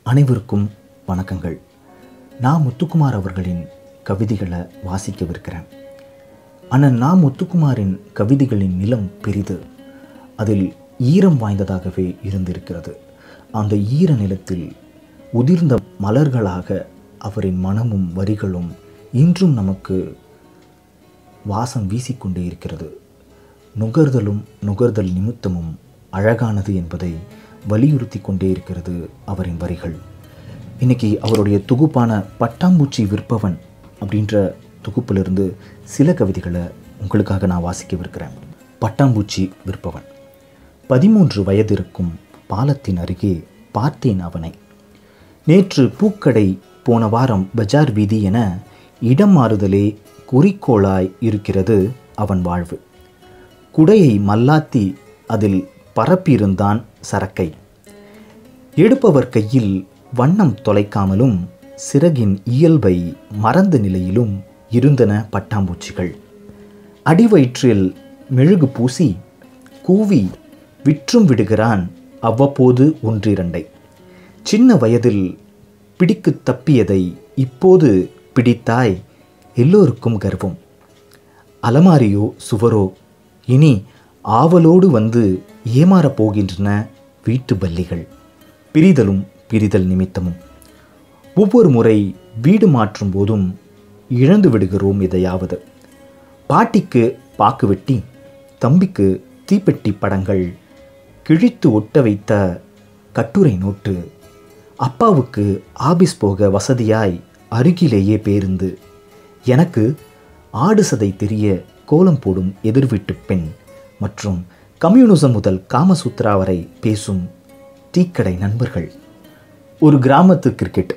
அனைவருக்கும் வணக்கங்கள் நான் முத்துக்குமார் அவர்களின் கவிதைகளை வாசிக்கவிருக்கிறேன் அண்ணன் நான் முத்துக்குமாரின் கவிதைகளின் நிலம் பெரிது அதில் ஈரம் வாய்ந்ததாகவே இருந்திருக்கிறது அந்த ஈர நிலத்தில் உதிர்ந்த மலர்களாக அவரின் மனமும் வரிகளும் இன்றும் நமக்கு வாசம் வீசிக்கொண்டே இருக்கிறது நுகர்தலும் நுகர்தல் நிமித்தமும் அழகானது என்பதை வலியுறுத்தி கொண்டே இருக்கிறது அவரின் வரிகள் இன்னைக்கு அவருடைய தொகுப்பான பட்டாம்பூச்சி விற்பவன் அப்படின்ற தொகுப்பிலிருந்து சில கவிதைகளை உங்களுக்காக நான் வாசிக்கவிருக்கிறேன் பட்டாம்பூச்சி விற்பவன் பதிமூன்று வயது இருக்கும் பாலத்தின் அருகே பார்த்தேன் அவனை நேற்று பூக்கடை போன வாரம் பஜார் வீதி என இடம் மாறுதலே குறிக்கோளாய் இருக்கிறது அவன் வாழ்வு குடையை மல்லாத்தி அதில் பரப்பியிருந்தான் சரக்கை எடுப்பவர் கையில் வண்ணம் தொலைக்காமலும் சிறகின் இயல்பை மறந்த நிலையிலும் இருந்தன பட்டாம்பூச்சிகள் அடிவயிற்றில் மெழுகு பூசி கூவி விற்றும் விடுகிறான் அவ்வப்போது ஒன்றிரண்டை சின்ன வயதில் பிடிக்கு தப்பியதை இப்போது பிடித்தாய் எல்லோருக்கும் கர்வம் அலமாரியோ சுவரோ இனி ஆவலோடு வந்து ஏமாறப் போகின்றன வீட்டு பல்லிகள் பிரிதலும் பிரிதல் நிமித்தமும் ஒவ்வொரு முறை வீடு மாற்றும் போதும் இழந்து விடுகிறோம் இதையாவது பாட்டிக்கு பாக்கு வெட்டி தம்பிக்கு தீப்பெட்டி படங்கள் கிழித்து ஒட்ட வைத்த கட்டுரை நோட்டு அப்பாவுக்கு ஆபீஸ் போக வசதியாய் அருகிலேயே பேருந்து எனக்கு ஆடு சதை தெரிய கோலம் போடும் எதிர்வீட்டு பெண் மற்றும் கம்யூனிசம் முதல் காமசூத்ரா வரை பேசும் டீக்கடை நண்பர்கள் ஒரு கிராமத்து கிரிக்கெட்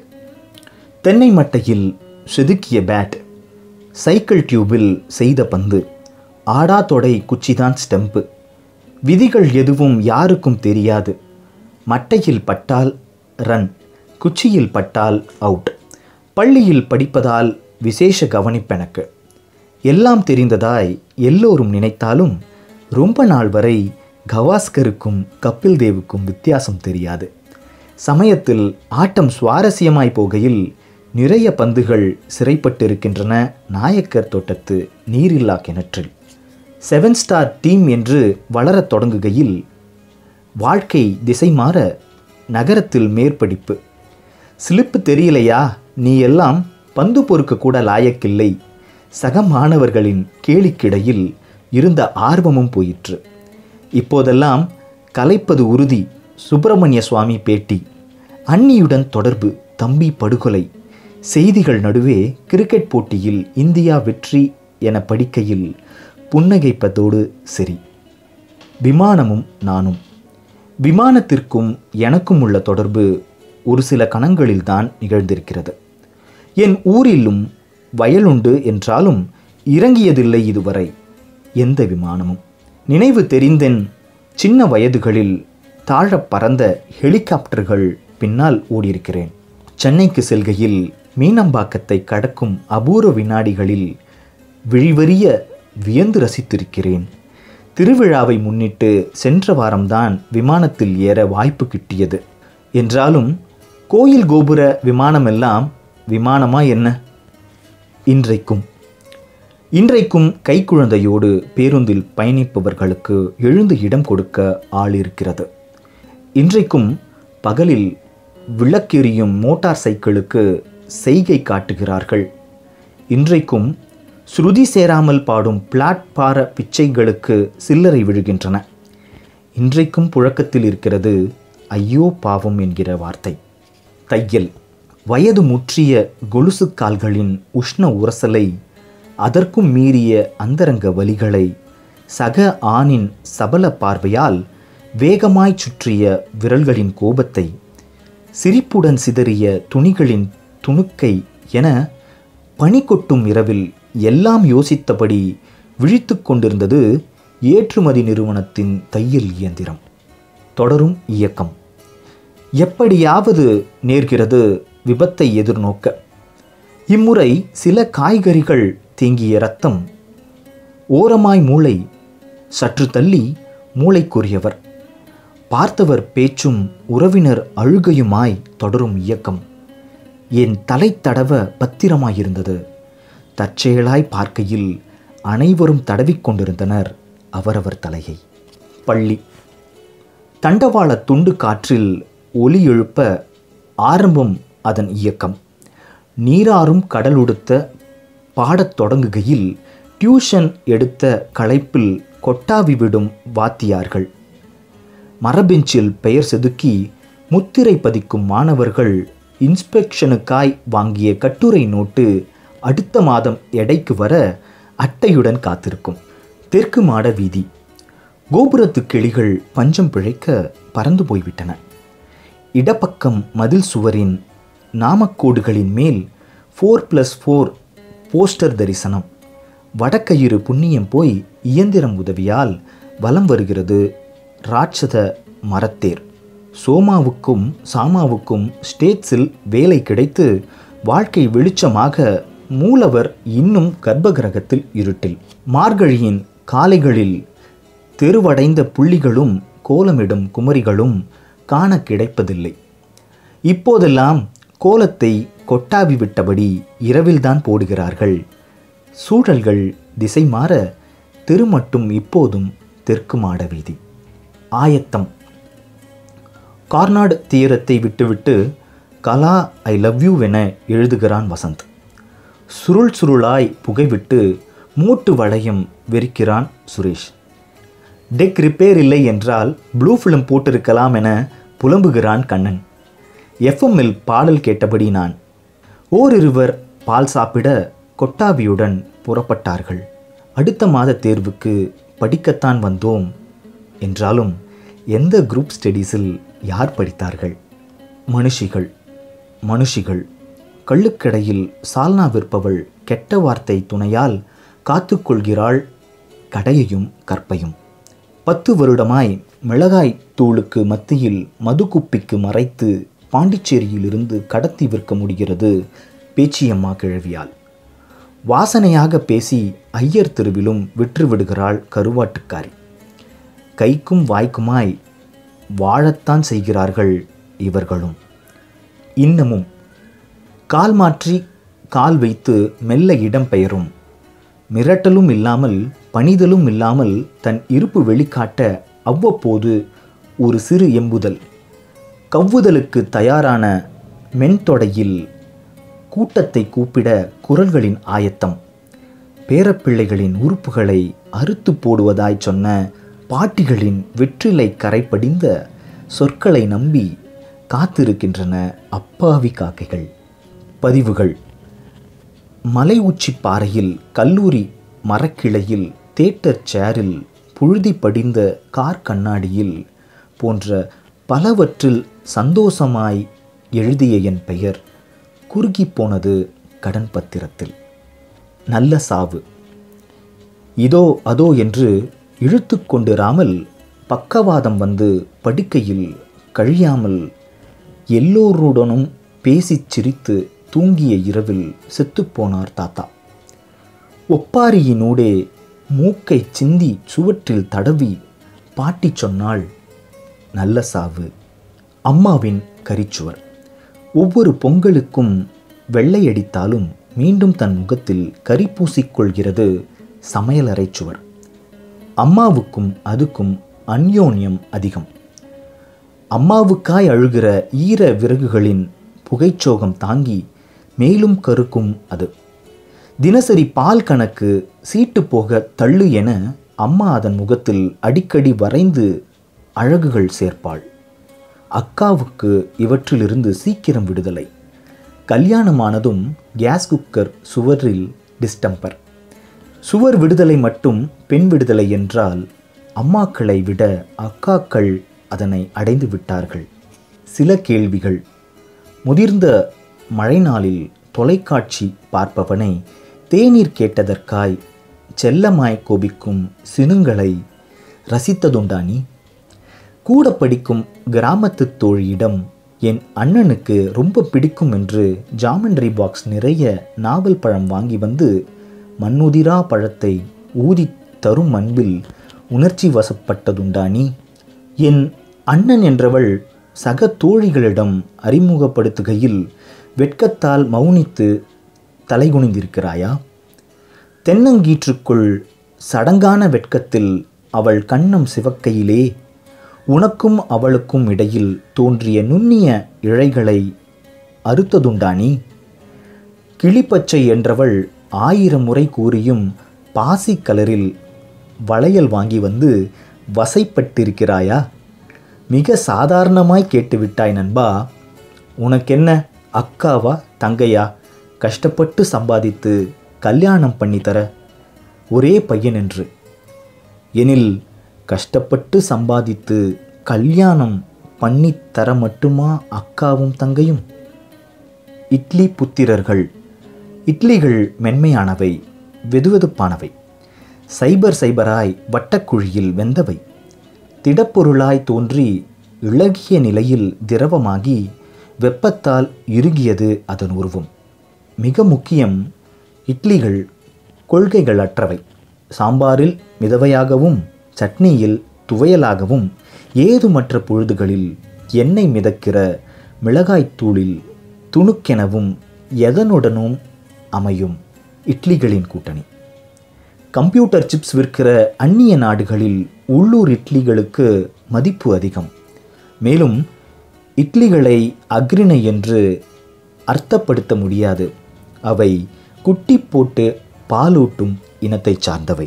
தென்னை மட்டையில் செதுக்கிய பேட் சைக்கிள் டியூபில் செய்த பந்து ஆடா தொடை குச்சிதான் ஸ்டெம்பு விதிகள் எதுவும் யாருக்கும் தெரியாது மட்டையில் பட்டால் ரன் குச்சியில் பட்டால் அவுட் பள்ளியில் படிப்பதால் விசேஷ கவனிப்பெனக்கு எல்லாம் தெரிந்ததாய் எல்லோரும் நினைத்தாலும் ரொம்ப நாள் வரை கவாஸ்கருக்கும் கபில் தேவுக்கும் வித்தியாசம் தெரியாது சமயத்தில் ஆட்டம் சுவாரஸ்யமாய் போகையில் நிறைய பந்துகள் சிறைப்பட்டிருக்கின்றன நாயக்கர் தோட்டத்து நீரில்லா கிணற்றில் செவன் ஸ்டார் டீம் என்று வளரத் தொடங்குகையில் வாழ்க்கை திசை மாற நகரத்தில் மேற்படிப்பு சிலிப்பு தெரியலையா நீ எல்லாம் பந்து பொறுக்க கூட லாயக்கில்லை சக மாணவர்களின் கேலிக்கிடையில் இருந்த ஆர்வமும் போயிற்று இப்போதெல்லாம் கலைப்பது உறுதி சுப்பிரமணிய சுவாமி பேட்டி அன்னியுடன் தொடர்பு தம்பி படுகொலை செய்திகள் நடுவே கிரிக்கெட் போட்டியில் இந்தியா வெற்றி என படிக்கையில் புன்னகைப்பதோடு சரி விமானமும் நானும் விமானத்திற்கும் எனக்கும் உள்ள தொடர்பு ஒரு சில கணங்களில்தான் நிகழ்ந்திருக்கிறது என் ஊரிலும் வயலுண்டு என்றாலும் இறங்கியதில்லை இதுவரை எந்த விமானமும் நினைவு தெரிந்தென் சின்ன வயதுகளில் தாழப் பறந்த ஹெலிகாப்டர்கள் பின்னால் ஓடியிருக்கிறேன் சென்னைக்கு செல்கையில் மீனம்பாக்கத்தை கடக்கும் அபூர்வ வினாடிகளில் விழிவறிய வியந்து ரசித்திருக்கிறேன் திருவிழாவை முன்னிட்டு சென்ற வாரம்தான் விமானத்தில் ஏற வாய்ப்பு கிட்டியது என்றாலும் கோயில் கோபுர விமானமெல்லாம் விமானமா என்ன இன்றைக்கும் இன்றைக்கும் கைக்குழந்தையோடு பேருந்தில் பயணிப்பவர்களுக்கு எழுந்து இடம் கொடுக்க ஆள் இருக்கிறது இன்றைக்கும் பகலில் விளக்கெரியும் மோட்டார் சைக்கிளுக்கு செய்கை காட்டுகிறார்கள் இன்றைக்கும் ஸ்ருதி சேராமல் பாடும் பிளாட்பார பிச்சைகளுக்கு சில்லறை விழுகின்றன இன்றைக்கும் புழக்கத்தில் இருக்கிறது ஐயோ பாவம் என்கிற வார்த்தை தையல் வயது முற்றிய கொலுசு கால்களின் உஷ்ண உரசலை அதற்கும் மீறிய அந்தரங்க வலிகளை சக ஆணின் சபல பார்வையால் வேகமாய் சுற்றிய விரல்களின் கோபத்தை சிரிப்புடன் சிதறிய துணிகளின் துணுக்கை என பனி கொட்டும் இரவில் எல்லாம் யோசித்தபடி விழித்து கொண்டிருந்தது ஏற்றுமதி நிறுவனத்தின் தையல் இயந்திரம் தொடரும் இயக்கம் எப்படியாவது நேர்கிறது விபத்தை எதிர்நோக்க இம்முறை சில காய்கறிகள் தேங்கிய ரத்தம் ஓரமாய் மூளை சற்று தள்ளி மூளைக்குரியவர் பார்த்தவர் பேச்சும் உறவினர் அழுகையுமாய் தொடரும் இயக்கம் என் தலை தடவ பத்திரமாயிருந்தது தற்செயலாய் பார்க்கையில் அனைவரும் தடவிக்கொண்டிருந்தனர் அவரவர் தலையை பள்ளி தண்டவாள துண்டு காற்றில் ஒலி எழுப்ப ஆரம்பம் அதன் இயக்கம் நீராறும் கடலுடுத்த பாடத் தொடங்குகையில் டியூஷன் எடுத்த களைப்பில் கொட்டாவி விடும் வாத்தியார்கள் மரபெஞ்சில் பெயர் செதுக்கி முத்திரை பதிக்கும் மாணவர்கள் இன்ஸ்பெக்ஷனுக்காய் வாங்கிய கட்டுரை நோட்டு அடுத்த மாதம் எடைக்கு வர அட்டையுடன் காத்திருக்கும் தெற்கு மாட வீதி கோபுரத்து கிளிகள் பஞ்சம் பிழைக்க பறந்து போய்விட்டன இடப்பக்கம் மதில் சுவரின் நாமக்கோடுகளின் மேல் ஃபோர் ப்ளஸ் ஃபோர் போஸ்டர் தரிசனம் வடக்கயிறு புண்ணியம் போய் இயந்திரம் உதவியால் வலம் வருகிறது ராட்சத மரத்தேர் சோமாவுக்கும் சாமாவுக்கும் ஸ்டேட்ஸில் வேலை கிடைத்து வாழ்க்கை வெளிச்சமாக மூலவர் இன்னும் கர்ப்பகிரகத்தில் இருட்டில் மார்கழியின் காலைகளில் தெருவடைந்த புள்ளிகளும் கோலமிடும் குமரிகளும் காண கிடைப்பதில்லை இப்போதெல்லாம் கோலத்தை கொட்டாவி விட்டபடி இரவில்தான் போடுகிறார்கள் சூழல்கள் திசை மாற தெரு மட்டும் இப்போதும் தெற்கு மாட வீதி ஆயத்தம் கார்னாட் தீரத்தை விட்டுவிட்டு கலா ஐ லவ் யூ என எழுதுகிறான் வசந்த் சுருள் சுருளாய் புகைவிட்டு மூட்டு வளையம் வெறிக்கிறான் சுரேஷ் டெக் ரிப்பேர் இல்லை என்றால் ப்ளூ ஃபிலிம் போட்டிருக்கலாம் என புலம்புகிறான் கண்ணன் எஃப்எம்மில் பாடல் கேட்டபடி நான் ஓரிருவர் பால் சாப்பிட கொட்டாவியுடன் புறப்பட்டார்கள் அடுத்த மாத தேர்வுக்கு படிக்கத்தான் வந்தோம் என்றாலும் எந்த குரூப் ஸ்டடீஸில் யார் படித்தார்கள் மனுஷிகள் மனுஷிகள் கள்ளுக்கடையில் சால்னா விற்பவள் கெட்ட வார்த்தை துணையால் காத்துக்கொள்கிறாள் கடையையும் கற்பையும் பத்து வருடமாய் மிளகாய் தூளுக்கு மத்தியில் மதுக்குப்பிக்கு மறைத்து பாண்டிச்சேரியிலிருந்து கடத்தி விற்க முடிகிறது பேச்சியம்மா கிழவியால் வாசனையாக பேசி ஐயர் தெருவிலும் விற்று விடுகிறாள் கருவாட்டுக்காரி கைக்கும் வாய்க்குமாய் வாழத்தான் செய்கிறார்கள் இவர்களும் இன்னமும் கால் மாற்றி கால் வைத்து மெல்ல இடம் பெயரும் மிரட்டலும் இல்லாமல் பணிதலும் இல்லாமல் தன் இருப்பு வெளிக்காட்ட அவ்வப்போது ஒரு சிறு எம்புதல் கவ்வுதலுக்கு தயாரான மென்தொடையில் கூட்டத்தை கூப்பிட குரல்களின் ஆயத்தம் பேரப்பிள்ளைகளின் உறுப்புகளை அறுத்து போடுவதாய் சொன்ன பாட்டிகளின் வெற்றிலை கரைப்படிந்த சொற்களை நம்பி காத்திருக்கின்றன அப்பாவி காக்கைகள் பதிவுகள் மலை உச்சி பாறையில் கல்லூரி மரக்கிளையில் தேட்டர் சேரில் புழுதி படிந்த கார் கண்ணாடியில் போன்ற பலவற்றில் சந்தோஷமாய் எழுதிய என் பெயர் குறுகி போனது கடன் பத்திரத்தில் நல்ல சாவு இதோ அதோ என்று இழுத்து கொண்டிராமல் பக்கவாதம் வந்து படுக்கையில் கழியாமல் எல்லோருடனும் பேசிச் சிரித்து தூங்கிய இரவில் செத்துப்போனார் தாத்தா ஒப்பாரியினூடே மூக்கை சிந்தி சுவற்றில் தடவி பாட்டி சொன்னாள் நல்ல சாவு அம்மாவின் கரிச்சுவர் ஒவ்வொரு பொங்கலுக்கும் வெள்ளையடித்தாலும் மீண்டும் தன் முகத்தில் கரி பூசிக்கொள்கிறது சமையலறை சுவர் அம்மாவுக்கும் அதுக்கும் அந்யோன்யம் அதிகம் அம்மாவுக்காய் அழுகிற ஈர விறகுகளின் புகைச்சோகம் தாங்கி மேலும் கருக்கும் அது தினசரி பால் கணக்கு சீட்டு போக தள்ளு என அம்மா அதன் முகத்தில் அடிக்கடி வரைந்து அழகுகள் சேர்ப்பாள் அக்காவுக்கு இவற்றிலிருந்து சீக்கிரம் விடுதலை கல்யாணமானதும் கேஸ் குக்கர் சுவரில் டிஸ்டம்பர் சுவர் விடுதலை மட்டும் பெண் விடுதலை என்றால் அம்மாக்களை விட அக்காக்கள் அதனை அடைந்து விட்டார்கள் சில கேள்விகள் முதிர்ந்த மழை நாளில் தொலைக்காட்சி பார்ப்பவனை தேநீர் கேட்டதற்காய் செல்லமாய் கோபிக்கும் சினுங்களை ரசித்ததுண்டா நீ கூட படிக்கும் கிராமத்து தோழியிடம் என் அண்ணனுக்கு ரொம்ப பிடிக்கும் என்று ஜாமெண்ட்ரி பாக்ஸ் நிறைய நாவல் பழம் வாங்கி வந்து மண்ணுதிரா பழத்தை ஊதி தரும் அன்பில் உணர்ச்சி வசப்பட்டதுண்டா நீ என் அண்ணன் என்றவள் சக தோழிகளிடம் அறிமுகப்படுத்துகையில் வெட்கத்தால் மௌனித்து தலைகுனிந்திருக்கிறாயா தென்னங்கீற்றுக்குள் சடங்கான வெட்கத்தில் அவள் கண்ணம் சிவக்கையிலே உனக்கும் அவளுக்கும் இடையில் தோன்றிய நுண்ணிய இழைகளை அறுத்ததுண்டானி கிளிப்பச்சை என்றவள் ஆயிரம் முறை கூறியும் பாசி கலரில் வளையல் வாங்கி வந்து வசைப்பட்டிருக்கிறாயா மிக சாதாரணமாய் கேட்டுவிட்டாய் நண்பா உனக்கென்ன அக்காவா தங்கையா கஷ்டப்பட்டு சம்பாதித்து கல்யாணம் பண்ணித்தர ஒரே பையன் என்று எனில் கஷ்டப்பட்டு சம்பாதித்து கல்யாணம் பண்ணித் தர மட்டுமா அக்காவும் தங்கையும் இட்லி புத்திரர்கள் இட்லிகள் மென்மையானவை வெதுவெதுப்பானவை சைபர் சைபராய் வட்டக்குழியில் வெந்தவை திடப்பொருளாய் தோன்றி இளகிய நிலையில் திரவமாகி வெப்பத்தால் இறுகியது அதன் உருவம் மிக முக்கியம் இட்லிகள் கொள்கைகள் அற்றவை சாம்பாரில் மிதவையாகவும் சட்னியில் துவையலாகவும் ஏதுமற்ற பொழுதுகளில் எண்ணெய் மிதக்கிற மிளகாய்த்தூளில் துணுக்கெனவும் எதனுடனும் அமையும் இட்லிகளின் கூட்டணி கம்ப்யூட்டர் சிப்ஸ் விற்கிற அந்நிய நாடுகளில் உள்ளூர் இட்லிகளுக்கு மதிப்பு அதிகம் மேலும் இட்லிகளை அக்ரிணை என்று அர்த்தப்படுத்த முடியாது அவை குட்டி போட்டு பாலூட்டும் இனத்தை சார்ந்தவை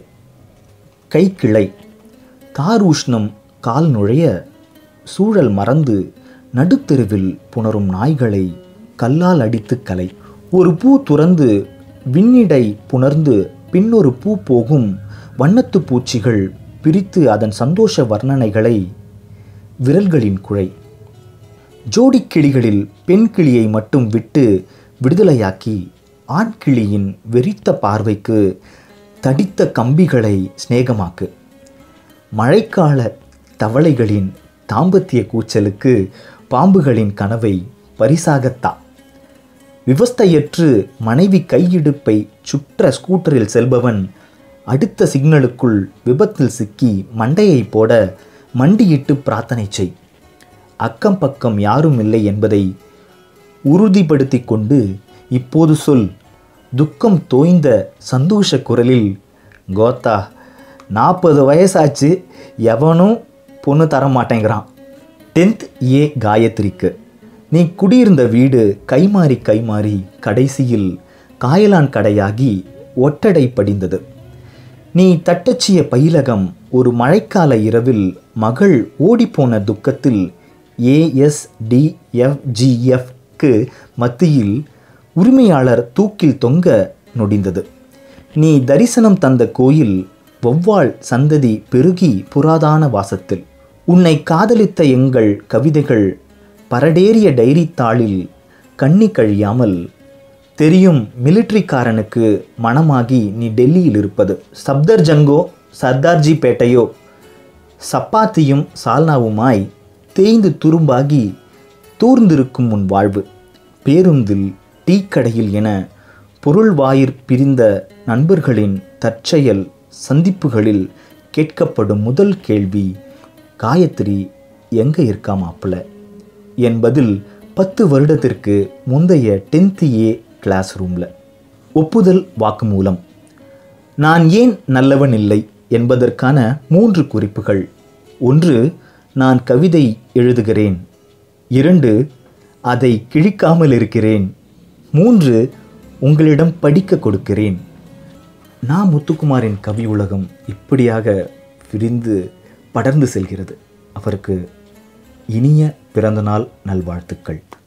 கைக்கிளை தார் உஷ்ணம் கால் நுழைய சூழல் மறந்து நடுத்தெருவில் புணரும் நாய்களை கல்லால் அடித்து கலை ஒரு பூ துறந்து விண்ணிடை புணர்ந்து பின்னொரு பூ போகும் வண்ணத்து பூச்சிகள் பிரித்து அதன் சந்தோஷ வர்ணனைகளை விரல்களின் குழை ஜோடிக் கிளிகளில் பெண் கிளியை மட்டும் விட்டு விடுதலையாக்கி ஆண் கிளியின் வெறித்த பார்வைக்கு தடித்த கம்பிகளை சிநேகமாக்கு மழைக்கால தவளைகளின் தாம்பத்திய கூச்சலுக்கு பாம்புகளின் கனவை பரிசாகத்தா விவஸ்தையற்று மனைவி கையிடுப்பை சுற்ற ஸ்கூட்டரில் செல்பவன் அடுத்த சிக்னலுக்குள் விபத்தில் சிக்கி மண்டையை போட மண்டியிட்டு பிரார்த்தனை செய் அக்கம் பக்கம் யாரும் இல்லை என்பதை உறுதிப்படுத்தி கொண்டு இப்போது சொல் துக்கம் தோய்ந்த சந்தோஷ குரலில் கோத்தா நாற்பது வயசாச்சு எவனும் பொண்ணு தர மாட்டேங்கிறான் டென்த் ஏ காயத்ரிக்கு நீ குடியிருந்த வீடு கைமாறி கைமாறி கடைசியில் காயலான் கடையாகி ஒட்டடை படிந்தது நீ தட்டச்சிய பயிலகம் ஒரு மழைக்கால இரவில் மகள் ஓடிப்போன துக்கத்தில் ஏஎஸ்டிஎஃப்ஜிஎஃப்க்கு மத்தியில் உரிமையாளர் தூக்கில் தொங்க நொடிந்தது நீ தரிசனம் தந்த கோயில் வௌவால் சந்ததி பெருகி புராதான வாசத்தில் உன்னை காதலித்த எங்கள் கவிதைகள் பரடேறிய டைரி தாளில் கண்ணி கழியாமல் தெரியும் மிலிட்ரிக்காரனுக்கு மனமாகி நீ டெல்லியில் இருப்பது சப்தர் ஜங்கோ சர்தார்ஜி பேட்டையோ சப்பாத்தியும் சால்னாவுமாய் தேய்ந்து துரும்பாகி தூர்ந்திருக்கும் உன் வாழ்வு பேருந்தில் டீக்கடையில் என பொருள் வாயிற் பிரிந்த நண்பர்களின் தற்செயல் சந்திப்புகளில் கேட்கப்படும் முதல் கேள்வி காயத்ரி எங்க இருக்கா மாப்பிள்ள என்பதில் பத்து வருடத்திற்கு முந்தைய டென்த் ஏ கிளாஸ் ரூமில் ஒப்புதல் வாக்குமூலம் நான் ஏன் நல்லவன் இல்லை என்பதற்கான மூன்று குறிப்புகள் ஒன்று நான் கவிதை எழுதுகிறேன் இரண்டு அதை கிழிக்காமல் இருக்கிறேன் மூன்று உங்களிடம் படிக்க கொடுக்கிறேன் நான் முத்துக்குமாரின் கவி உலகம் இப்படியாக விரிந்து படர்ந்து செல்கிறது அவருக்கு இனிய பிறந்தநாள் நல்வாழ்த்துக்கள்